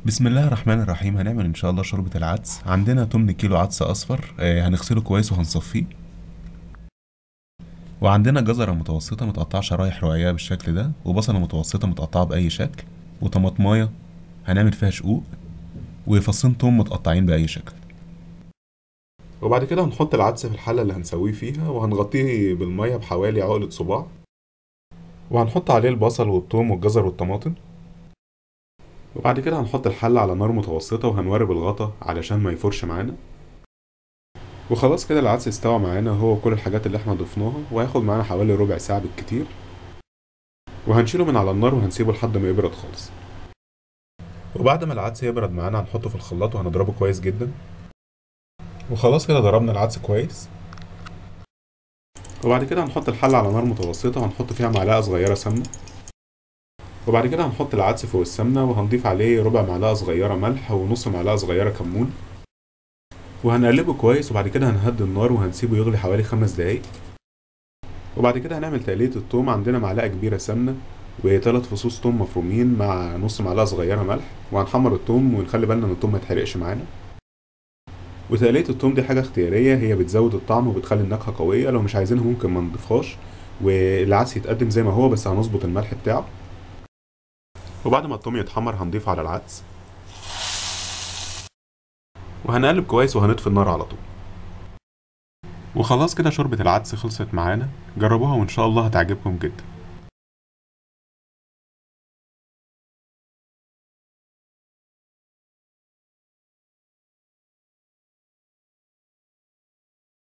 بسم الله الرحمن الرحيم هنعمل ان شاء الله شوربة العدس عندنا 8 كيلو عدس اصفر آه، هنغسله كويس وهنصفيه وعندنا جزرة متوسطة متقطعة شرايح رقيقة بالشكل ده وبصلة متوسطة متقطعة بأي شكل وطماطماية هنعمل فيها شقوق وفصين توم متقطعين بأي شكل وبعد كده هنحط العدس في الحلة اللي هنسويه فيها وهنغطيه بالمية بحوالي عقلة صباع وهنحط عليه البصل والثوم والجزر والطماطم وبعد كده هنحط الحلة على نار متوسطة وهنوارب الغطا علشان ما يفرش معانا وخلاص كده العدس استوى معانا هو كل الحاجات اللي احنا ضفناها وهياخد معانا حوالي ربع ساعة بالكتير وهنشيله من على النار وهنسيبه لحد ما يبرد خالص وبعد ما العدس يبرد معانا هنحطه في الخلاط وهنضربه كويس جدا وخلاص كده ضربنا العدس كويس وبعد كده هنحط الحلة على نار متوسطة وهنحط فيها معلقة صغيرة سمنة وبعد كده هنحط العدس فوق السمنة وهنضيف عليه ربع معلقة صغيرة ملح ونص معلقة صغيرة كمون وهنقلبه كويس وبعد كده هنهدي النار وهنسيبه يغلي حوالي خمس دقايق وبعد كده هنعمل تقلية التوم عندنا معلقة كبيرة سمنة وثلاث فصوص توم مفرومين مع نص معلقة صغيرة ملح وهنحمر التوم ونخلي بالنا ان التوم ما يتحرقش معانا وتقلية التوم دي حاجة اختيارية هي بتزود الطعم وبتخلي النكهة قوية لو مش عايزينها ممكن ما نضيفهاش والعدس يتقدم زي ما هو بس هنظبط الملح بتاعه وبعد ما التوم يتحمر هنضيفه على العدس وهنقلب كويس وهنطفي النار على طول وخلاص كده شوربة العدس خلصت معانا جربوها وإن شاء الله هتعجبكم جدا